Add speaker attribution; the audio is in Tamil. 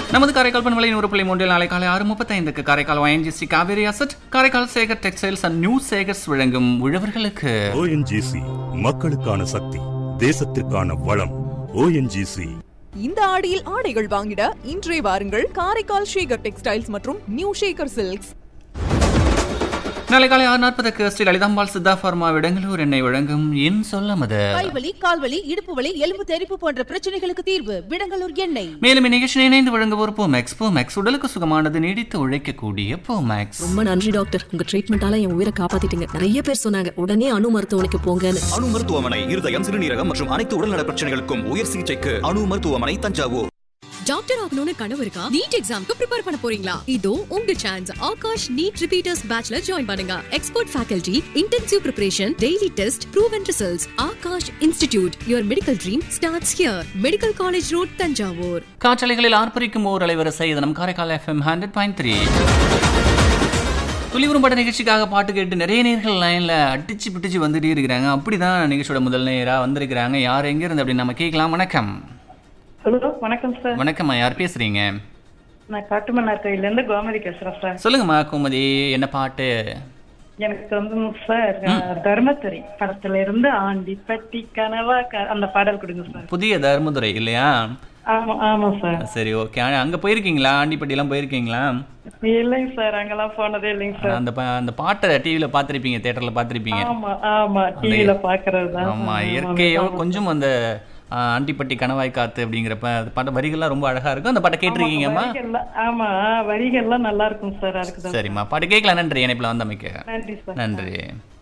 Speaker 1: நமது காரைக்கால் பண்பலை நூறு புள்ளி மூன்றில் நாளை காலை ஆறு முப்பத்தைந்துக்கு Karaikal ONGC Kaveri asset Karaikal Sekar textiles and new Sekars வழங்கும் உழவர்களுக்கு
Speaker 2: ஓஎன்ஜிசி மக்களுக்கான சக்தி தேசத்திற்கான வளம் ஓஎன்ஜிசி
Speaker 3: இந்த ஆடியில் ஆடைகள் வாங்கிட இன்றே வாருங்கள் காரைக்கால் ஷேகர் டெக்ஸ்டைல்ஸ் மற்றும் நியூ ஷேகர் சில்க்ஸ்
Speaker 1: நாளை காலை ஆறு நாற்பதுக்கு ஸ்ரீ லலிதாம்பாள் சித்தா ஃபார்மா விடங்களூர் எண்ணெய் வழங்கும் என் சொல்லமது
Speaker 4: கைவலி கால்வலி இடுப்பு வலி எலும்பு தெறிப்பு போன்ற பிரச்சனைகளுக்கு தீர்வு விடங்கலூர் எண்ணெய்
Speaker 1: மேலும் இந்நிகழ்ச்சியை இணைந்து வழங்குவோர் போமேக்ஸ் போமேக்ஸ் உடலுக்கு சுகமானது நீடித்து உழைக்கக்கூடிய போமேக்ஸ்
Speaker 5: ரொம்ப நன்றி டாக்டர் உங்க ட்ரீட்மெண்டால என் உயிரை காப்பாத்திட்டீங்க நிறைய பேர் சொன்னாங்க உடனே அணு மருத்துவமனைக்கு போங்கன்னு
Speaker 6: அணு மருத்துவமனை இருதயம் சிறுநீரகம் மற்றும் அனைத்து உடல்நல பிரச்சனைகளுக்கும் உயர் சிகிச்சைக்கு அணு மருத்துவமனை தஞ்சாவூர்
Speaker 7: டாக்டர் ஆகணும்னு கனவு இருக்கா நீட் எக்ஸாம்க்கு ப்ரிப்பேர் பண்ண போறீங்களா இதோ உங்க சான்ஸ் ஆகாஷ் நீட் ரிப்பீட்டர்ஸ் பேட்ச்ல ஜாயின் பண்ணுங்க expert faculty intensive preparation daily test proven results Aakash institute your medical dream starts here medical college road Thanjavur
Speaker 1: காற்றலைகளில் ஆர்ப்பரிக்கும் ஓர் அலைவரிசை இது நம் Karaikal FM hundred point three துளிவுறும்பட நிகழ்ச்சிக்காக பாட்டு கேட்டு நிறைய நேர்கள் லைனில் அடிச்சு பிடிச்சு வந்துட்டே இருக்கிறாங்க அப்படிதான் நிகழ்ச்சியோட முதல் நேராக வந்திருக்கிறாங்க யார் எங்க இருந்து அப்படின்னு நம்ம கேட்கலாம் வணக்கம்
Speaker 8: ஹலோ வணக்கம் சார்
Speaker 1: வணக்கம்மா யார் பேசுறீங்க
Speaker 8: நான் காட்டுமன்னார் கோயிலேருந்து கோமதி பேசுறேன் சார்
Speaker 1: சொல்லுங்கம்மா கோமதி என்ன பாட்டு
Speaker 8: எனக்கு வந்து சார் தர்மத்துறை படத்துல இருந்து ஆண்டி பட்டி கனவா க- அந்த பாடல் கொடுங்க சார்
Speaker 1: புதிய தர்மதுரை இல்லையா
Speaker 8: ஆமா ஆமா சார்
Speaker 1: சரி ஓகே அங்கே போயிருக்கீங்களா ஆண்டிப்பட்டியெல்லாம் போயிருக்கீங்களா
Speaker 8: இல்லைங்க சார் அங்கெல்லாம் போனதே இல்லைங்க சார்
Speaker 1: அந்த ப- அந்த பாட்டை டிவியில் பார்த்துருப்பீங்க தேட்டரில் பார்த்துருப்பீங்க
Speaker 8: ஆமா ஆமா டிவில பாக்குறது தான்
Speaker 1: ஆமா இயற்கையோ கொஞ்சம் அந்த ஆ, ஆண்டிப்பட்டி கணவாய் காத்து அப்படிங்கிறப்ப அந்த பாட்டு வரிகள்லாம் ரொம்ப அழகா இருக்கும் அந்த பாட்டை கேட்டிருக்கீங்கம்மா
Speaker 8: வரிகள்லாம் ஆமா வரிகள்லாம் நல்லா இருக்கும் சார் அதுக்கு தான்
Speaker 1: சரிம்மா பாட்டு கேட்கலாம் நன்றி இணைப்பில் வந்தமைக்க
Speaker 8: நன்றி சார்
Speaker 1: நன்றி